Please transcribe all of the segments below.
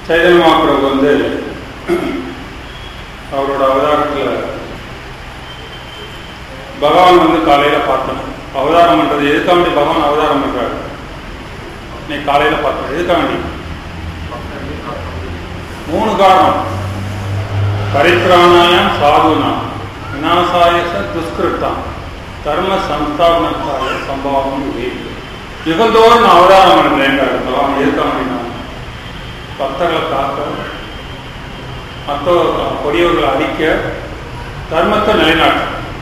சைதன்ய மகாபிரபு வந்து அவரோட அவதாரத்தில் பகவான் வந்து காலையில பார்த்தோம் அவதாரம் பண்றது எதுக்காக வேண்டி பகவான் அவதாரம் பண்றாரு நீ காலையில பார்த்தோம் எதுக்காக வேண்டி மூணு காரணம் பரித்ராணாயம் சாதுனா விநாசாயச துஷ்கிருத்தம் தர்ம சம்ஸ்தாபனத்தாய சம்பவம் விவேகம் யுகந்தோறும் நான் அவதாரம் பண்ணுறேன் பகவான் எதுக்காக வேண்டினா பக்தர்களை காக்க மற்ற கொடியவர்களை அழிக்க தர்மத்தை நிலைநாட்ட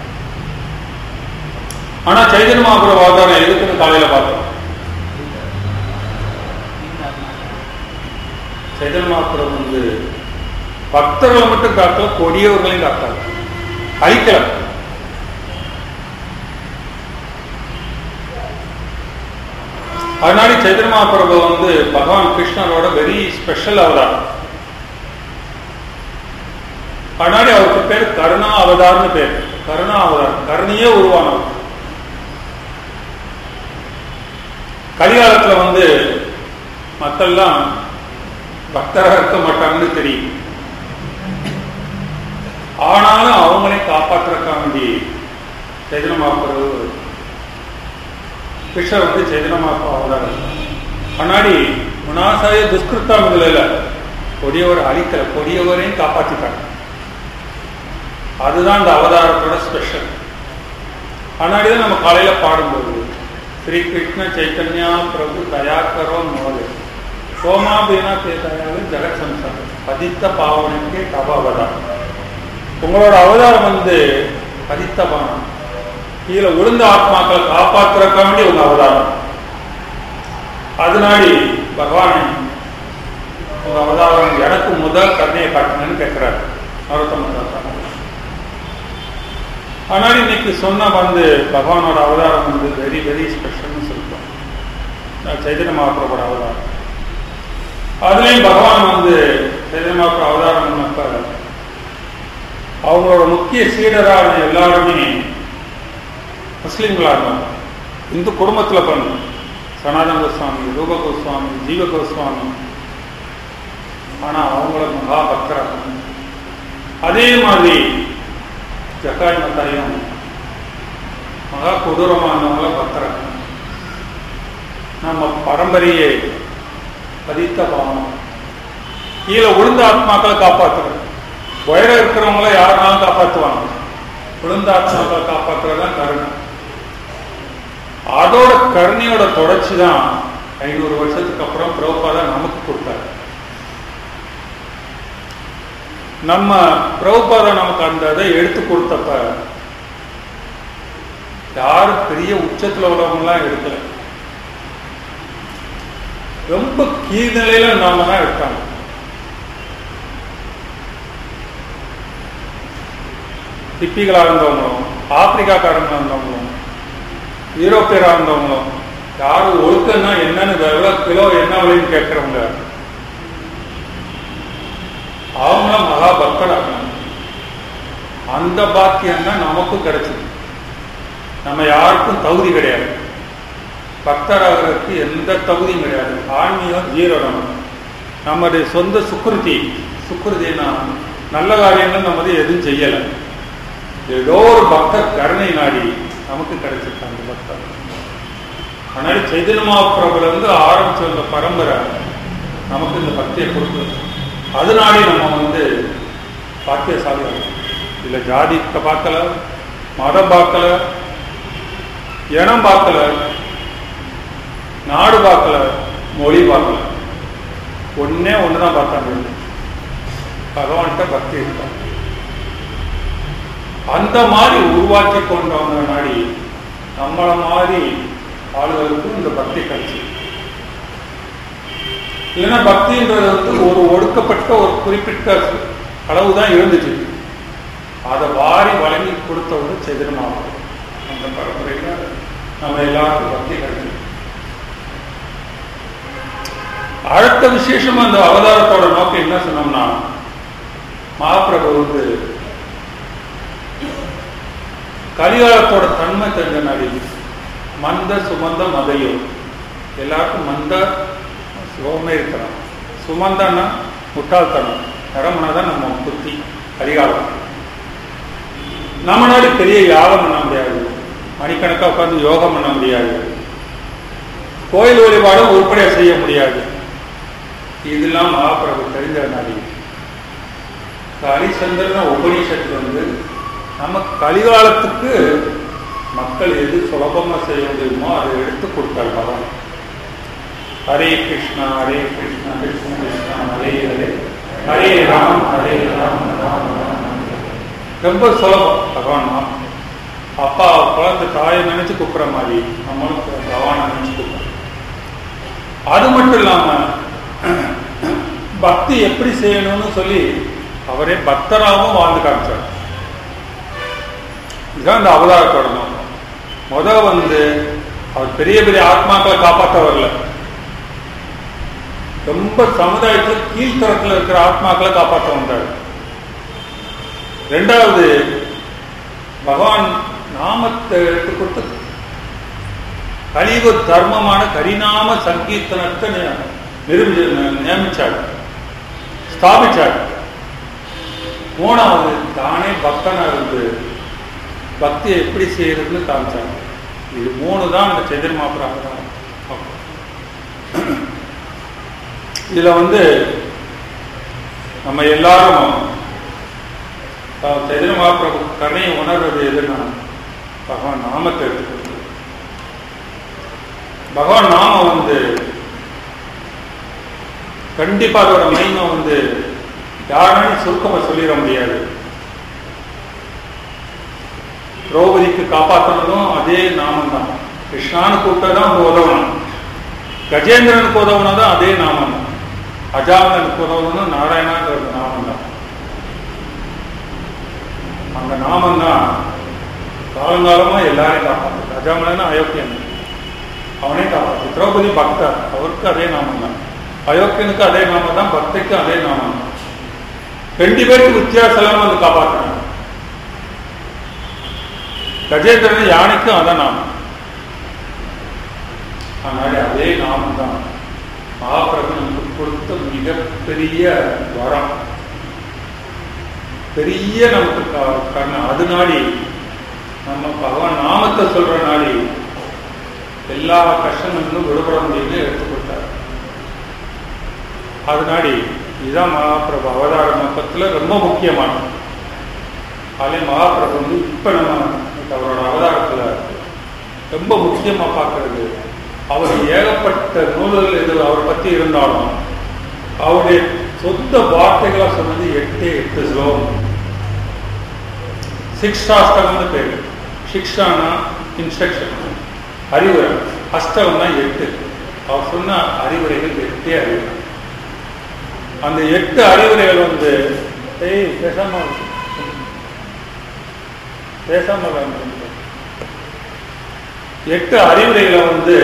ஆனா சைதன்ய மகாபுர அவதாரம் எதுக்குன்னு காலையில பார்த்தோம் சைதன்ய மகாபுரம் வந்து பக்தர்களை மட்டும் காக்கல கொடியவர்களையும் காத்தாங்க அழிக்கல அதனால சைதன்ய மகாபிரபு வந்து பகவான் கிருஷ்ணரோட வெரி ஸ்பெஷல் அவதாரம் அதனால அவருக்கு பேர் கருணா அவதார்னு பேர் கருணா அவதாரம் கருணையே உருவானவர் கலிகாலத்துல வந்து மக்கள்லாம் பக்தராக இருக்க மாட்டாங்கன்னு தெரியும் ஆனாலும் அவங்களே காப்பாற்றுறக்காக வேண்டி சைதன்ய மகாபிரபு கிருஷ்ணர் வந்து சைதன்ய மகாபு அவதாரம் முன்னாடி முனாசாய துஷ்கிருத்தா முதல்ல கொடியவர் அழிக்கல கொடியவரையும் காப்பாற்றிட்டாங்க அதுதான் இந்த அவதாரத்தோட ஸ்பெஷல் அதனாடி தான் நம்ம காலையில பாடும்போது ஸ்ரீ கிருஷ்ண சைத்தன்யா பிரபு தயாக்கரோ மோது சோமாபீனா தேதாயாவது ஜெகத் சம்சாரம் பதித்த பாவனைக்கு தவ அவதாரம் உங்களோட அவதாரம் வந்து பதித்த பானம் கீழே விழுந்த ஆத்மாக்களை காப்பாற்றுறக்க வேண்டிய உங்க அவதாரம் அதனாடி பகவானை உங்க அவதாரம் எனக்கு முதல் கருணையை காட்டுங்கன்னு கேட்கிறாரு நரோத்தம ஆனால் இன்னைக்கு சொன்ன வந்து பகவானோட அவதாரம் வந்து வெரி வெரி ஸ்பெஷல்னு சொல்லிட்டோம் சைதன்ய மகாபிரபோட அவதாரம் அதுலேயும் பகவான் வந்து சைதன்ய மகாபிரபு அவதாரம் பண்ணப்ப அவங்களோட முக்கிய சீடரான எல்லாருமே முஸ்லீம்களா இருந்தாங்க இந்து குடும்பத்தில் பண்ணும் சனாதன கோஸ்வாமி ரூப கோஸ்வாமி ஜீவ கோஸ்வாமி ஆனால் அவங்கள மகா பக்தராக அதே மாதிரி ஜக்காய் மத்தாயும் மகா கொடூரமானவங்கள பக்தராக நம்ம பரம்பரையே பதித்த பாவம் கீழே விழுந்த ஆத்மாக்களை காப்பாற்றுறது உயர இருக்கிறவங்கள யாருனாலும் காப்பாற்றுவாங்க விழுந்த ஆத்மாக்களை காப்பாற்றுறதுதான் கருணை அதோட கருணையோட தொடர்ச்சி தான் ஐநூறு வருஷத்துக்கு அப்புறம் பிரபுபாதா நமக்கு கொடுத்தாரு நம்ம பிரபுபாதா நமக்கு அந்த இதை எடுத்து கொடுத்தப்ப யாரும் பெரிய உச்சத்துல உள்ளவங்கலாம் எடுக்கல ரொம்ப கீழ்நிலையில நாம தான் எடுத்தாங்க திப்பிகளா இருந்தவங்களும் ஆப்பிரிக்காக்காரங்களா இருந்தவங்களும் யூரோப்பியரா இருந்தவங்களும் யாரும் ஒழுக்கம்னா என்னன்னு எவ்வளவு கிலோ என்ன விலைன்னு கேட்கிறவங்க அவங்களும் மகா பக்தராக அந்த பாக்கியம் தான் நமக்கும் கிடைச்சது நம்ம யாருக்கும் தகுதி கிடையாது பக்தராகிறதுக்கு எந்த தகுதியும் கிடையாது ஆன்மீகம் ஜீரோ நம்ம நம்முடைய சொந்த சுக்குருதி சுக்குருதினா நல்ல காரியங்கள் நம்ம எதுவும் செய்யலை ஏதோ ஒரு பக்தர் கருணை நாடி நமக்கு கிடைச்சிருக்கு அந்த பக்தர் அதனால சைதன்ய பிரபுல இருந்து ஆரம்பிச்ச அந்த பரம்பரை நமக்கு இந்த பக்தியை கொடுக்குது அதனாலே நம்ம வந்து பாக்கியசாலிகள் இல்லை ஜாதி பார்க்கல மதம் பார்க்கல இனம் பார்க்கல நாடு பார்க்கல மொழி பார்க்கல ஒன்னே ஒண்ணுதான் பார்த்தாங்க பகவான்கிட்ட பக்தி இருக்காங்க அந்த மாதிரி உருவாக்கி கொண்டவங்க நாடி நம்மள மாதிரி ஆளுகளுக்கும் இந்த பக்தி கிடைச்சி இல்லைன்னா பக்தின்றது வந்து ஒரு ஒடுக்கப்பட்ட ஒரு குறிப்பிட்ட அளவு தான் இருந்துச்சு அதை வாரி வழங்கி கொடுத்தவங்க செதிரமாகும் அந்த பரம்பரையில நம்ம எல்லாருக்கும் பக்தி கிடைச்சி அடுத்த விசேஷமா அந்த அவதாரத்தோட நோக்கம் என்ன சொன்னோம்னா மகாபிரபு வந்து கலிகாலத்தோட தன்மை தெரிஞ்ச நாடி மந்த சுமந்த மதையும் எல்லாருக்கும் மந்த சுகமே இருக்கிறான் சுமந்தன்னா முட்டாள்தனம் நரமனா தான் நம்ம புத்தி அதிகாரம் நம்ம நாடு பெரிய யாகம் பண்ண முடியாது மணிக்கணக்காக உட்காந்து யோகம் பண்ண முடியாது கோயில் வழிபாடும் உருப்படியா செய்ய முடியாது இதெல்லாம் மகாபிரபு தெரிஞ்சதுனாலே கலிசந்திரன் உபனிஷத்து வந்து நம்ம கலிகாலத்துக்கு மக்கள் எது சுலபமா செய்ய முடியுமோ அதை எடுத்து கொடுத்தார் பகவான் ஹரே கிருஷ்ணா ஹரே கிருஷ்ணா கிருஷ்ண கிருஷ்ணா ஹரே ஹரே ஹரே ராம் ஹரே ராம் ராம் ராம் ஹரே. ரொம்ப சுலபம் பகவான் நாமம். அப்பா குழந்தை தாயை நினைச்சு கூப்பிடுற மாதிரி நம்மளும் பகவானை நினைச்சு கூப்பிடுறோம் அது மட்டும் இல்லாம பக்தி எப்படி செய்யணும்னு சொல்லி அவரே பக்தராகவும் வாழ்ந்து காமிச்சார் இதுதான் இந்த அவதாரத்தோட நோக்கம் முத வந்து அவர் பெரிய பெரிய ஆத்மாக்களை காப்பாற்ற வரல ரொம்ப சமுதாயத்துல கீழ்த்தரத்துல இருக்கிற ஆத்மாக்களை காப்பாற்ற வந்தார் ரெண்டாவது பகவான் நாமத்தை எடுத்து கொடுத்து கலியுக தர்மமான கரிநாம சங்கீர்த்தனத்தை நி- நிரூபி நியமிச்சார் ஸ்தாபிச்சார் மூணாவது தானே பக்தனா இருந்து பக்தியை எப்படி செய்யறதுன்னு காமிச்சாங்க இது மூணு தான் இந்த செந்தில் மாப்பிராக இதுல வந்து நம்ம எல்லாரும் செதிர மகாபிரபு கருணையை உணர்றது எதுன்னா பகவான் நாமத்தை எடுத்துக்கிறது பகவான் நாமம் வந்து கண்டிப்பா அதோட மகிமை வந்து யாராலையும் சுருக்கமா சொல்லிட முடியாது திரௌபதிக்கு காப்பாற்றினதும் அதே நாமம் தான் கிருஷ்ணானு கூப்பிட்டதான் அவங்க உதவணும் கஜேந்திரனுக்கு உதவுனதும் அதே நாமம் தான் அஜாமனுக்கு உதவணும் நாராயணாங்கிற நாமம் தான் அந்த நாமம் தான் காலங்காலமா எல்லாரையும் காப்பாற்று அஜாமலன்னு அயோக்கியன் அவனே காப்பாற்று திரௌபதி பக்தர் அவருக்கு அதே நாமம் தான் அயோக்கியனுக்கு அதே நாமம் தான் பக்திக்கு அதே நாமம் தான் ரெண்டு பேருக்கு வித்தியாசம் வந்து காப்பாற்றினாங்க கஜேந்திரன் யானைக்கும் அதான் நாமம் அதனால அதே நாமம் தான் மகாபிரபு நமக்கு கொடுத்த மிகப்பெரிய வரம் பெரிய நமக்கு க- கண்ணு அது நாடி நம்ம பகவான் நாமத்தை சொல்ற நாடி எல்லா கஷ்டங்களும் விடுபட முடியும்னு எடுத்து கொடுத்தார் அது நாடி இதுதான் மகாபிரபு அவதார நோக்கத்துல ரொம்ப முக்கியமானது அதே மகாபிரபு வந்து இப்ப நம்ம இன்னைக்கு அவரோட அவதாரத்துல ரொம்ப முக்கியமா பார்க்கறது அவர் ஏகப்பட்ட நூல்கள் இது அவரை பத்தி இருந்தாலும் அவருடைய சொந்த வார்த்தைகளா சொன்னது எட்டு எட்டு ஸ்லோகம் சிக்ஷாஸ்தகம்னு பேரு சிக்ஷானா இன்ஸ்ட்ரக்ஷன் அறிவுரை அஸ்தகம்னா எட்டு அவர் சொன்ன அறிவுரைகள் எட்டே அறிவுரை அந்த எட்டு அறிவுரைகள் வந்து ஏய் பேசாம இரு. பேசாம இரு. எட்டு அறிவுரைகளை வந்து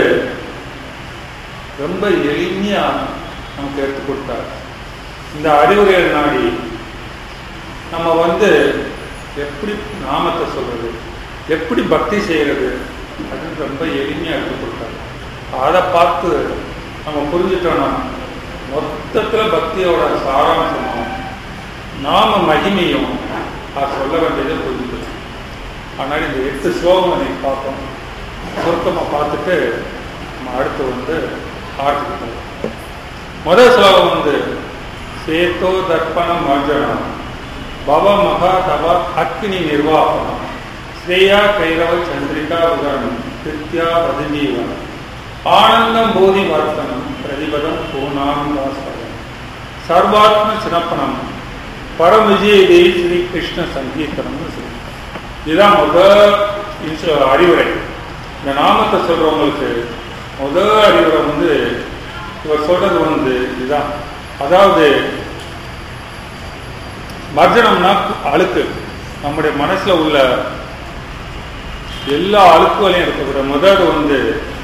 ரொம்ப எளிமையா நமக்கு எடுத்து கொடுத்தார் இந்த அறிவுரைகள் நாடி நம்ம வந்து எப்படி நாமத்தை சொல்றது எப்படி பக்தி செய்யறது அப்படின்னு ரொம்ப எளிமையா எடுத்து கொடுத்தாரு அதை பார்த்து நம்ம புரிஞ்சுட்டோம்னா மொத்தத்துல பக்தியோட சாராம்சமும் நாம மகிமையும் அது சொல்ல வேண்டியதை புரிஞ்சுக்கணும் அதனால இந்த எட்டு ஸ்லோகம் இன்னைக்கு பார்ப்போம் சுருக்கமா பார்த்துட்டு நம்ம அடுத்து வந்து ஆரம்பிக்கணும் முதல் ஸ்லோகம் வந்து சேத்தோ தர்ப்பணம் மர்ஜனம் பவ மகா தவ அக்னி நிர்வாகம் ஸ்ரேயா கைரவ சந்திரிகா உதாரணம் கிருத்யா பதிஜீவனம் ஆனந்தம் போதி வர்த்தனம் பிரதிபதம் பூர்ணானந்தாஸ்பதம் சர்வாத்ம சினப்பனம் பரம் விஜயதேவி ஸ்ரீ கிருஷ்ண சங்கீர்த்தனம்னு சொல்லி இதுதான் முதல் இன்சு- அறிவுரை இந்த நாமத்தை சொல்றவங்களுக்கு முதல் அறிவுரை வந்து இவர் சொல்றது வந்து இதுதான் அதாவது மர்ஜனம்னா அழுக்கு நம்முடைய மனசுல உள்ள எல்லா அழுக்குகளையும் இருக்கக்கூடிய முதல் வந்து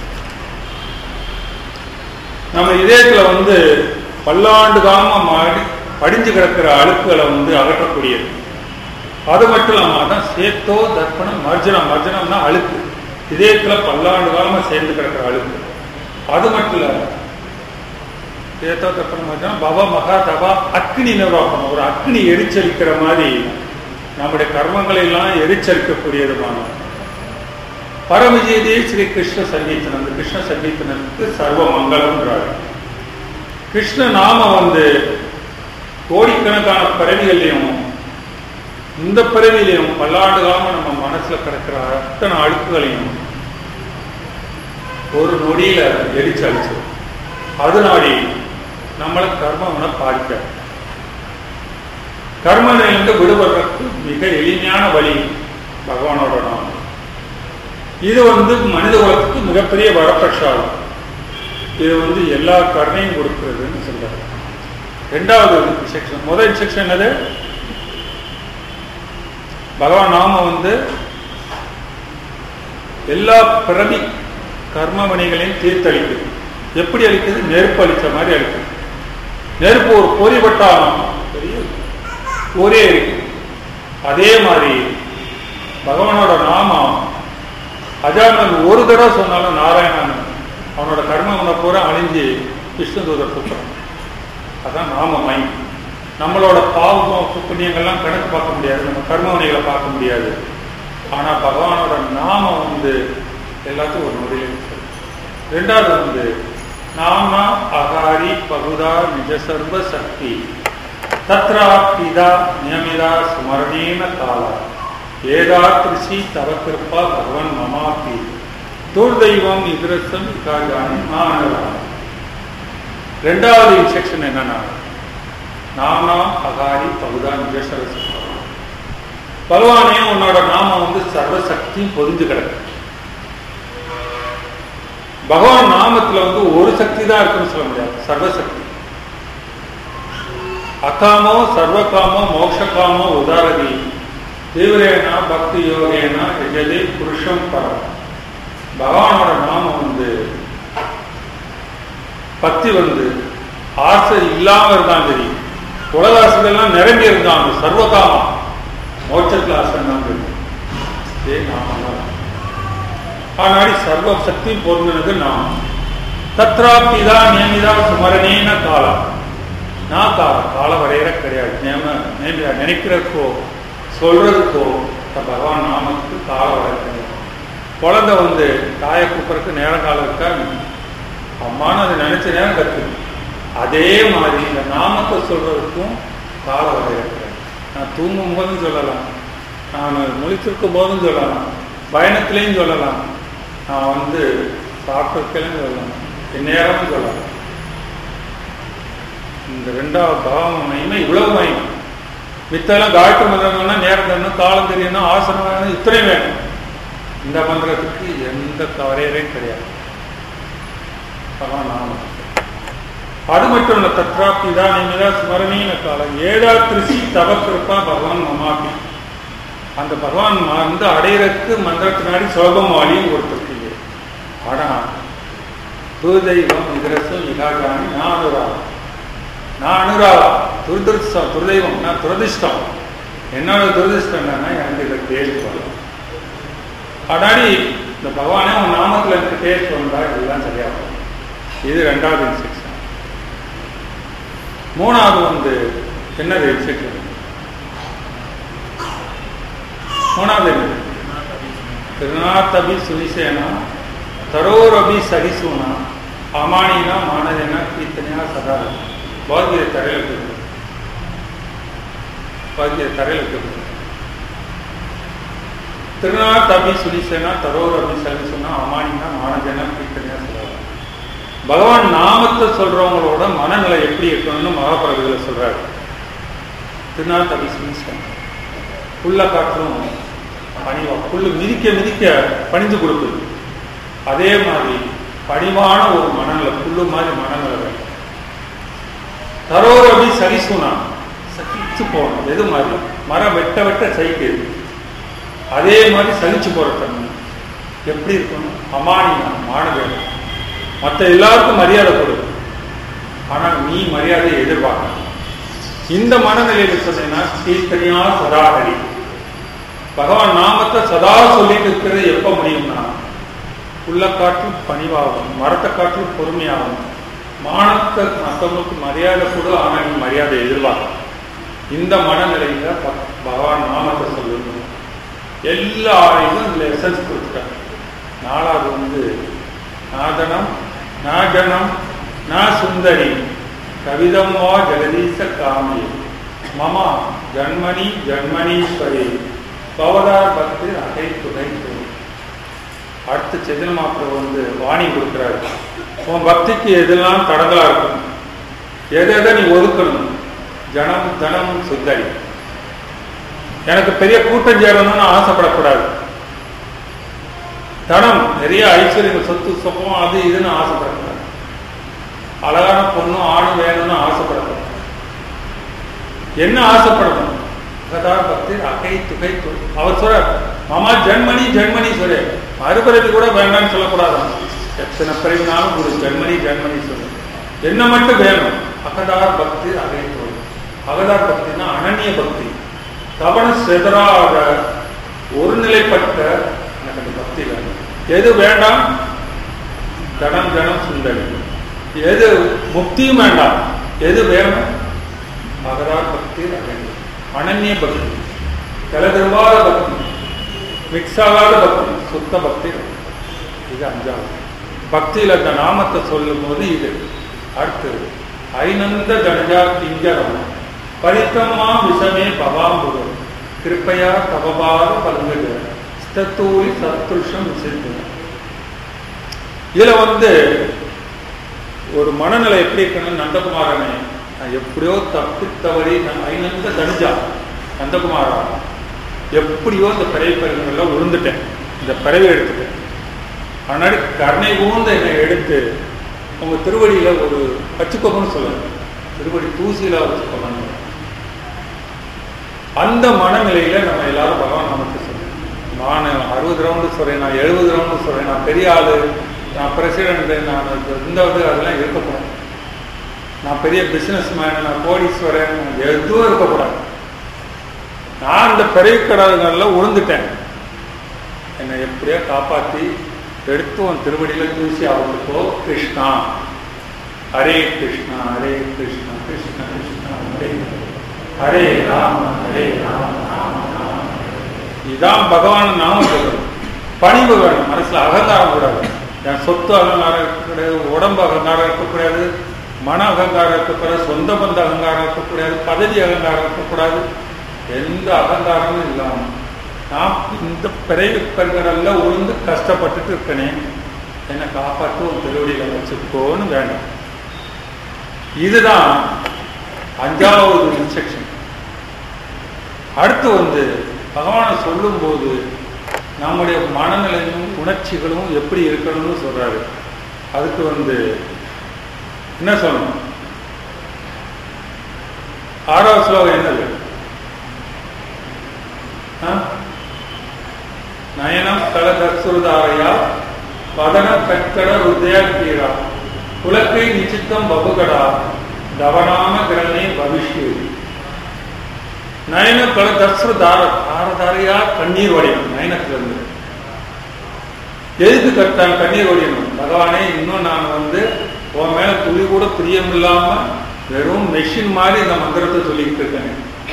நம்ம இதயத்துல வந்து பல்லாண்டு காலமா மாடி படிஞ்சு கிடக்கிற அழுக்குகளை வந்து அகற்றக்கூடியது அது மட்டும் இல்லாம அதான் சேத்தோ தர்ப்பணம் மர்ஜனம் மர்ஜனம்னா அழுக்கு இதயத்துல பல்லாண்டு காலமா சேர்ந்து கிடக்கிற அழுக்கு அது மட்டும் இல்ல ஏதோ தப்பன பவ மகா தபா அக்னி நிர்வாகம் ஒரு அக்னி எரிச்சலிக்கிற மாதிரி நம்முடைய கர்மங்களை எல்லாம் எரிச்சலிக்கக்கூடியதுமான பரமஜெயதே ஸ்ரீ கிருஷ்ண சங்கீதன் அந்த கிருஷ்ண சங்கீதனுக்கு சர்வ மங்களம்ன்றார் கிருஷ்ண நாம வந்து கோடிக்கணக்கான பிறவிகள்லையும் இந்த பிறவிலையும் பல்லாண்டு காலமா நம்ம மனசுல கிடக்கிற அத்தனை அழுக்குகளையும் ஒரு நொடியில எரிச்சு அழிச்சு அதனாடி நம்மளை கர்மவனை பாதிக்க கர்மனிலிருந்து விடுபடுறதுக்கு மிக எளிமையான வழி பகவானோட நாமம் இது வந்து மனித குலத்துக்கு மிகப்பெரிய வரப்பிரசாதம் இது வந்து எல்லா கருணையும் கொடுக்கிறதுன்னு சொல்றாரு ரெண்டாவது செக்ஷன் முதல் செக்ஷன் என்னது பகவான் நாம வந்து எல்லா பிறவி கர்ம வினைகளையும் தீர்த்தளிக்குது எப்படி அளிக்குது நெருப்பு அளித்த மாதிரி அளிக்குது நெருப்பு ஒரு பொறிபட்டாலும் பெரிய ஒரே இருக்கு அதே மாதிரி பகவானோட நாமம் அஜானன் ஒரு தடவை சொன்னாலும் நாராயணன் அவனோட கர்மவனை பூரா அழிஞ்சு விஷ்ணு தூதர் கூப்பிட்றான் அதான் நாம மை நம்மளோட பாவம் புண்ணியங்கள்லாம் கணக்கு பார்க்க முடியாது நம்ம கர்மவனைகளை பார்க்க முடியாது ஆனா பகவானோட நாமம் வந்து எல்லாத்துக்கும் ஒரு முறையில் ரெண்டாவது வந்து நாம அகாரி பகுதா நிஜ சர்வ சக்தி தத்ரா பிதா நியமிதா சுமரணேன காலா ஏதா கிருஷி தவ கிருப்பா பகவன் மமாபி துர்தெய்வம் இதரசம் இகாஜானி மாணவன் ரெண்டாவது இன்ஸ்ட்ரக்ஷன் என்னன்னா நாம அகாரி பகுதா நிஜ சர்வ சக்தி பகவானே உன்னோட நாமம் வந்து சர்வசக்தியும் பொதிஞ்சு கிடக்கு பகவான் நாமத்துல வந்து ஒரு சக்தி தான் இருக்குன்னு சொல்ல முடியாது சர்வசக்தி அகாமோ சர்வகாமோ மோட்சகாமோ உதாரதி தீவிரேனா பக்தி யோகேனா எஜதே புருஷம் பரம் பகவானோட நாமம் வந்து பக்தி வந்து ஆசை இல்லாம இருந்தாலும் சரி உலக ஆசைகள்லாம் நிரம்பி இருந்தாங்க சர்வகாமம் மோட்சத்தில் ஆசை தான் ஏ நாம ஆனாடி சர்வ சக்தி பொருந்தினது நாம் தத்ராபிதா நியமிதா சுமரணேன காலம் நான் காலம் கால வரையற கிடையாது நியம நினைக்கிறதுக்கோ சொல்றதுக்கோ பகவான் நாமத்துக்கு கால வரையற கிடையாது குழந்தை வந்து தாயை கூப்பிட்றதுக்கு நேரம் காலம் இருக்கா அம்மானு அதை நினைச்ச நேரம் கற்று அதே மாதிரி இந்த நாமத்தை சொல்றதுக்கும் கால வரையற கிடையாது நான் தூங்கும் போதும் சொல்லலாம் நான் முழிச்சிருக்கும் போதும் சொல்லலாம் பயணத்திலையும் சொல்லலாம் நான் வந்து சாப்பிட்றதுலையும் சொல்லலாம் எந்நேரமும் சொல்லலாம் இந்த ரெண்டாவது பாவம் மகிமை இவ்வளவு மகிமை மித்தெல்லாம் காயத்ரி மந்திரம் வேணும் நேரம் தரணும் காலம் தெரியணும் ஆசனம் வேணும் இத்தனை வேணும் இந்த மந்திரத்துக்கு எந்த வரையறையும் கிடையாது அதான் நாம அது மட்டும் இல்ல தத்ராப்தி தான் நீங்க ஸ்மரணீன காலம் ஏழா திருச்சி தவக்கிருப்பா பகவான் மமாபி அந்த பகவான் வந்து அடையிறதுக்கு மந்திரத்தினாடி சுலபம் வழியும் கொடுத்துருக்கீங்க ஆனா துர்தெய்வம் இதரசம் இகாகாணி நான் அனுராகம் நான் அனுராகம் துர்திருஷ்டம் துர்தெய்வம் நான் துரதிஷ்டம் என்னோட துரதிஷ்டம் என்னன்னா எனக்கு இதை டேஸ்ட் வரலாம் ஆனாடி இந்த பகவானே உன் நாமத்தில் எனக்கு டேஸ்ட் வந்தா இதெல்லாம் சரியாகும் இது ரெண்டாவது இன்ஸ்ட்ரக்ஷன் மூணாவது வந்து என்னது இன்ஸ்ட்ரக்ஷன் மூணாவது திருநாத்தபி சுனிசேனா தரோரபி சரிசூனா அமானினா மானதேனா கீர்த்தனையா சதா பகவத்கீதை தரையில் இருக்குது பகவத்கீதை தரையில் இருக்குது திருநாத்தபி சுனிசேனா தரோரபி சரிசூனா அமானினா மானதேனா கீர்த்தனையா சதா பகவான் நாமத்தை சொல்றவங்களோட மனநிலை எப்படி இருக்கணும்னு மகாபரவிகளை சொல்றாரு திருநாத்தபி சுனிசேனா புல்ல காற்றும் பணிவா புல்லு மிதிக்க மிதிக்க பணிந்து கொடுக்குது அதே மாதிரி பணிவான ஒரு மனநிலை புல்லு மாதிரி மனநிலை வேணும் தரோரபி சரிசுனா சகிச்சு போகணும் எது மாதிரி மரம் வெட்ட வெட்ட சகிக்குது அதே மாதிரி சகிச்சு போற தன்மை எப்படி இருக்கணும் அமானியா மாணவர் மற்ற எல்லாருக்கும் மரியாதை கொடு ஆனா நீ மரியாதையை எதிர்பார்க்கணும் இந்த மனநிலையில் சொன்னீங்கன்னா கீர்த்தனியா சதாஹரி பகவான் நாமத்தை சதா சொல்லிட்டு இருக்கிறது எப்ப முடியும்னா உள்ள காற்று பணிவாகும் மரத்தை காற்று பொறுமையாகும் மானத்தை மத்த மற்றவங்களுக்கு மரியாதை கொடு ஆனால் நீ மரியாதை எதிர்பார்க்க இந்த மனநிலையில ப- பகவான் நாமத்தை சொல்லணும் எல்லா இதுவும் இதுல எசன்ஸ் கொடுத்துட்டாங்க நாலாவது வந்து நாதனம் நாஜனம் நா சுந்தரி கவிதம் வா ஜெகதீச காமி மமா ஜன்மணி ஜன்மணீஸ்வரி பவதார் பக்தி அகை துணை துணை அடுத்து செதில் மாப்பிள்ள வந்து வாணி கொடுக்குறாரு உன் பக்திக்கு எதெல்லாம் தடங்களா இருக்கும் எதை எதை நீ ஒதுக்கணும் ஜனம் தனம் சுந்தரி எனக்கு பெரிய கூட்டம் சேரணும்னு ஆசைப்படக்கூடாது தனம் நிறைய ஐஸ்வர்யங்கள் சொத்து சொப்பம் அது இதுன்னு ஆசைப்படக்கூடாது அழகான பொண்ணும் ஆணும் வேணும்னு ஆசைப்படக்கூடாது என்ன ஆசைப்படணும் கதா பக்தி அகை துகை து அவர் சொல்ற மாமா ஜென்மணி ஜென்மணி சொல்லு மறுபிறவி கூட வேண்டாம்னு சொல்லக்கூடாது எத்தனை பிறவினாலும் ஒரு ஜென்மணி ஜென்மணி சொல்லு என்ன மட்டும் வேணும் அகதார் பக்தி அகை துகை அகதார் பக்தினா அனன்ய பக்தி தவண செதறாத ஒருநிலைப்பட்ட எனக்கு அந்த பக்தி வேணும் எது வேண்டாம் தனம் ஜனம் சுந்தரி எது முக்தியும் வேண்டாம் எது வேணும் அகதார் பக்தி அகை அனன்ய பக்தி கலதிரும்பாத பக்தி மிக்ஸ் ஆகாத பக்தி சுத்த பக்தி இது அஞ்சாவது பக்தியில் அந்த நாமத்தை சொல்லும் போது இது அடுத்தது ஐநந்த கணஜா கிஞ்சரம் பரித்தம்மா விஷமே பவாம்புரம் கிருப்பையா தவபாத பல்குக ஸ்தத்தூரி சத்ருஷம் விசித்து இதுல வந்து ஒரு மனநிலை எப்படி இருக்கணும் நந்தகுமாரனே நான் எப்படியோ தப்பி தவறி நான் ஐநந்த தனிஜா நந்தகுமாரா எப்படியோ இந்த பிறவி பெருங்கள்ல விழுந்துட்டேன் இந்த பிறவி எடுத்துட்டேன் ஆனால் கருணை கூர்ந்த என்னை எடுத்து உங்க திருவடியில ஒரு வச்சுக்கோங்கன்னு சொல்லுங்க திருவடி தூசியில வச்சுக்கோங்க அந்த மனநிலையில நம்ம எல்லாரும் பகவான் நமக்கு சொல்லுவோம் நான் அறுபது ரவுண்டு சொல்றேன் நான் எழுபது ரவுண்டு சொல்றேன் நான் பெரிய ஆளு நான் பிரசிடென்ட் நான் இந்த இது அதெல்லாம் இருக்கக்கூடாது நான் பெரிய பிசினஸ் மேன் நான் கோடீஸ்வரன் எதுவும் இருக்கக்கூடாது நான் இந்த பிறவி கடல்களில் உழுந்துட்டேன் என்னை எப்படியோ காப்பாற்றி எடுத்து உன் திருவடியில தூசி அவங்களுக்கோ கிருஷ்ணா ஹரே கிருஷ்ணா ஹரே கிருஷ்ணா கிருஷ்ண கிருஷ்ணா ஹரே ஹரே ராம ஹரே ராம ராம ராம இதான் பகவான் நாம சொல்றது பணிவு வேணும் மனசுல அகங்காரம் கூடாது என் சொத்து அகங்காரம் இருக்கக்கூடாது உடம்பு அகங்காரம் இருக்கக்கூடாது மன அகங்காரம் இருக்கக்கூடாது சொந்த பந்த அகங்காரம் இருக்கக்கூடாது பதவி அகங்காரம் இருக்கக்கூடாது எந்த அகங்காரமும் இல்லாம நான் இந்த பிறவி பெருங்கடல்ல உழுந்து கஷ்டப்பட்டுட்டு இருக்கனே என்னை காப்பாற்று உன் திருவடியில வச்சுக்கோன்னு வேண்டாம் இதுதான் அஞ்சாவது இன்ஸ்ட்ரக்ஷன் அடுத்து வந்து பகவானை சொல்லும்போது நம்முடைய மனநிலையும் உணர்ச்சிகளும் எப்படி இருக்கணும்னு சொல்றாரு அதுக்கு வந்து என்ன சொல்லணும் ஆறாவது ஸ்லோகம் என்னது ஆ? நயனம் கலதர்சுதாரையா பதன கற்கட ருதயக்கீரா குலக்கை நிச்சித்தம் பபுகடா தவனாம கிரணே பவிஷ்யதி நயன கல தஸ்ரு தார தாரதாரையா கண்ணீர் வடிவம் நயனத்திலிருந்து எதுக்கு கட்டான் கண்ணீர் வடிவணும் பகவானே இன்னும் நான் வந்து உன் மேல துளி கூட பிரியம் இல்லாம வெறும் மெஷின் மாதிரி இந்த மந்திரத்தை சொல்லிக்கிட்டு இருக்கேன்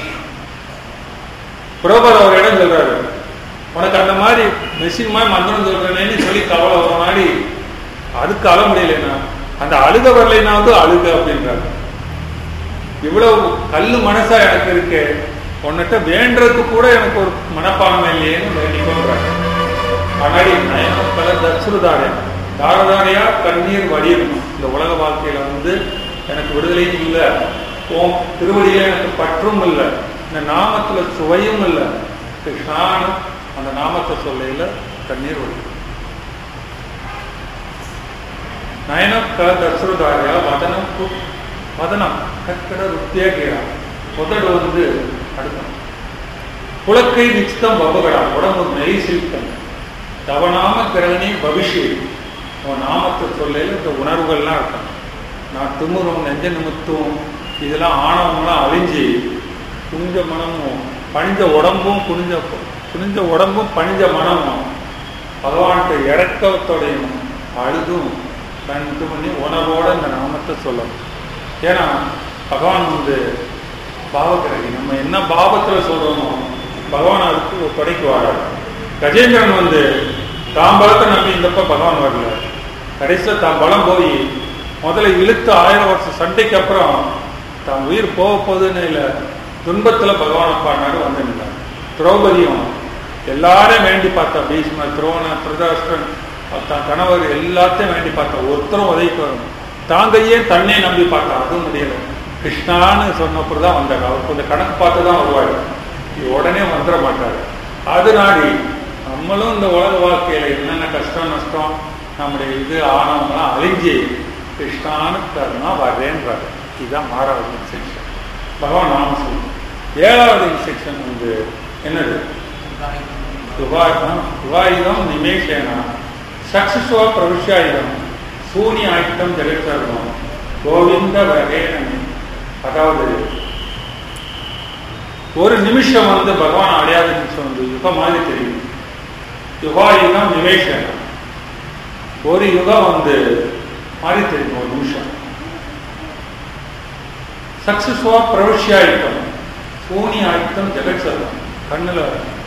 புரோபர் அவர் இடம் சொல்றாரு உனக்கு அந்த மாதிரி மெஷின் மாதிரி மந்திரம் சொல்றேனேன்னு சொல்லி கவலை வர மாதிரி அதுக்கு அழ முடியலன்னா அந்த அழுக வரலைன்னா வந்து அழுக அப்படின்றாரு இவ்வளவு கல்லு மனசா எனக்கு இருக்கு உன்னிட்ட வேண்டதுக்கு கூட எனக்கு ஒரு மனப்பான்மை இல்லையேன்னு வேண்டிக்கோங்கிறாரு கண்ணாடி நயனம் பல தசுருதாரே தாரதாரையா கண்ணீர் வடியணும் இந்த உலக வாழ்க்கையில வந்து எனக்கு விடுதலையும் இல்லை உன் திருவடியில எனக்கு பற்றும் இல்லை இந்த நாமத்துல சுவையும் இல்லை கிருஷ்ணான்னு அந்த நாமத்தை சொல்லையில கண்ணீர் வடியும் நயனம் க தசுருதாரியா வதனம் கு- வதனம் கற்கட ருத்தியாகிறா உதடு வந்து அடுத்தம் குலக்கை நிச்சிதம் பபகடா உடம்பு மெய் சில்கம் தவனாம கிரகணி பவிஷ்ய உன் நாமத்தை சொல்லையில இந்த உணர்வுகள்லாம் இருக்கும் நான் திமுறும் நெஞ்ச நிமித்தும் இதெல்லாம் ஆணவம்லாம் அழிஞ்சு குனிஞ்ச மனமும் பணிஞ்ச உடம்பும் குனிஞ்ச குனிஞ்ச உடம்பும் பணிஞ்ச மனமும் பகவான்கிட்ட இறக்கத்தோடையும் அழுதும் கண்டு பண்ணி உணர்வோட இந்த நாமத்தை சொல்லணும் ஏன்னா பகவான் வந்து பாவகிரகி நம்ம என்ன பாவத்தில் சொல்றோமோ பகவான் அதுக்கு ஒரு துணைக்கு வராரு கஜேந்திரன் வந்து தாம் பலத்தை நம்பி இந்தப்ப பகவான் வரல கடைசியில் தான் பலம் போய் முதல்ல இழுத்து ஆயிரம் வருஷம் சண்டைக்கு அப்புறம் தான் உயிர் போக போகுதுன்னு இல்லை துன்பத்தில் பகவான் பாடினாரு வந்து நின்றார் திரௌபதியும் எல்லாரையும் வேண்டி பார்த்தா பீஷ்மர் துரோண பிரதாஷ்டன் தான் கணவர் எல்லாத்தையும் வேண்டி பார்த்தா ஒருத்தரும் உதவிக்கு வரும் தாங்கையே தன்னே நம்பி பார்த்தா அதுவும் முடியல கிருஷ்ணான்னு சொன்னப்பறம் தான் வந்தார் அவர் கொஞ்சம் கணக்கு பார்த்து தான் வருவார் உடனே வந்துட மாட்டார் அது நாடி நம்மளும் இந்த உலக வாழ்க்கையில என்னென்ன கஷ்டம் நஷ்டம் நம்முடைய இது ஆனவங்களாம் அழிஞ்சு கிருஷ்ணான்னு தருணா வர்றேன்றாரு இதுதான் மாறாவது இன்ஸ்ட்ரக்ஷன் பகவான் நாம சொல்லுவோம் ஏழாவது இன்ஸ்ட்ரக்ஷன் வந்து என்னது துவாயுதம் நிமேஷேனா சக்ஷுவா பிரவிஷ்யாயுதம் சூனி ஆயுத்தம் ஜெகத்சர்வம் கோவிந்த வகேனன் அதாவது ஒரு நிமிஷம் வந்து பகவான் அடையாத நிமிஷம் வந்து யுக மாதிரி தெரியும் யுகாயுகம் நிமேஷன் ஒரு யுகம் வந்து மாதிரி தெரியும் ஒரு நிமிஷம் சக்சஸ்வா பிரவிஷ்யாயுத்தம் சூனி ஆயுத்தம் ஜெகத் சர்வம் கண்ணில்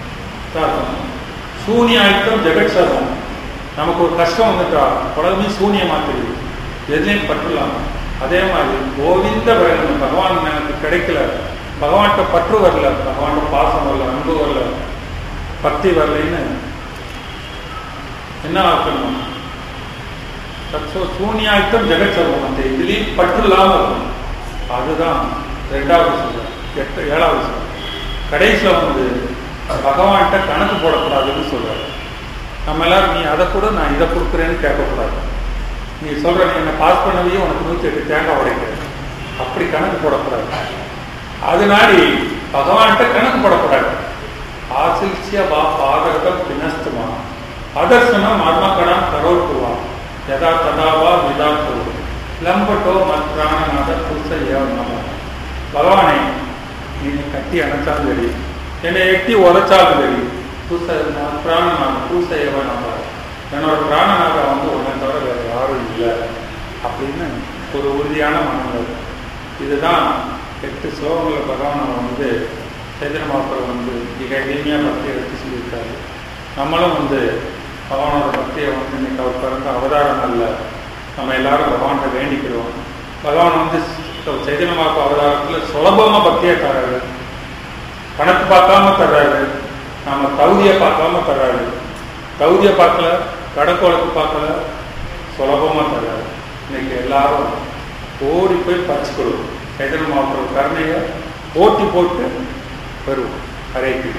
சூனி ஆயுத்தம் ஜெகத் சர்வம் நமக்கு ஒரு கஷ்டம் வந்துட்டா உலகமே சூனியமா தெரியும் எதுலையும் பற்றலாம் அதே மாதிரி கோவிந்த வேணும் பகவான் எனக்கு கிடைக்கல பகவான்கிட்ட பற்று வரல பகவான்கிட்ட பாசம் வரல அன்பு வரல பக்தி வரலைன்னு என்ன ஆக்கணும் சத்சோ சூன்யாயுத்தம் ஜெகத் சர்வம் அந்த இதுலேயும் பற்று இல்லாமல் இருக்கும் அதுதான் ரெண்டாவது சொல்ற எட்டு ஏழாவது சொல்ற கடைசியில் வந்து பகவான்கிட்ட கணக்கு போடக்கூடாதுன்னு சொல்றாரு நம்ம எல்லாரும் நீ அதை கூட நான் இதை கொடுக்குறேன்னு கேட்கக்கூடாது நீ சொல்ற நீ என்ன பாஸ் பண்ணவையும் உனக்கு நூற்றி எட்டு தேங்காய் உடைக்கிறேன் அப்படி கணக்கு போடக்கூடாது அதனாடி பகவான்கிட்ட கணக்கு போடக்கூடாது ஆசில்சிய வா பாதகம் பினஸ்துமா அதர்சனம் மர்மகணம் கரோட்டுவா யதா ததாவா விதா கரு லம்பட்டோ மத்ராணநாத புருஷ ஏவ பகவானை நீ கட்டி அணைச்சாலும் சரி என்னை எட்டி உழைச்சாலும் சரி புருஷ பிராணநாத புருஷ ஏவ நம்ம என்னோட பிராணநாதா வந்து உன்னை தவிர வேற யாரும் இல்லை அப்படின்னு ஒரு உறுதியான மனங்கள் இதுதான் எட்டு ஸ்லோகங்களில் பகவான் வந்து சைதன்ய மாப்பிளர் வந்து மிக எளிமையாக பக்தியை எடுத்து சொல்லியிருக்காரு நம்மளும் வந்து பகவானோட பக்தியை வந்து இன்னைக்கு அவர் பிறந்த அவதாரம் அல்ல நம்ம எல்லாரும் பகவான்கிட்ட வேண்டிக்கிறோம் பகவான் வந்து சைதன்ய மாப்பு அவதாரத்தில் சுலபமாக பக்தியை தர்றாரு கணக்கு பார்க்காம தர்றாரு நம்ம தகுதியை பார்க்காம தர்றாரு தகுதியை பார்க்கல கடக்கோளுக்கு பார்க்கல சுலபமாக தர்றாரு இன்னைக்கு எல்லாரும் ஓடி போய் பறிச்சுக்கொள்வோம் சைதன்ய மாப்பிள கருணையை போட்டி போட்டு வருவோம் ஹரே கிருஷ்ணா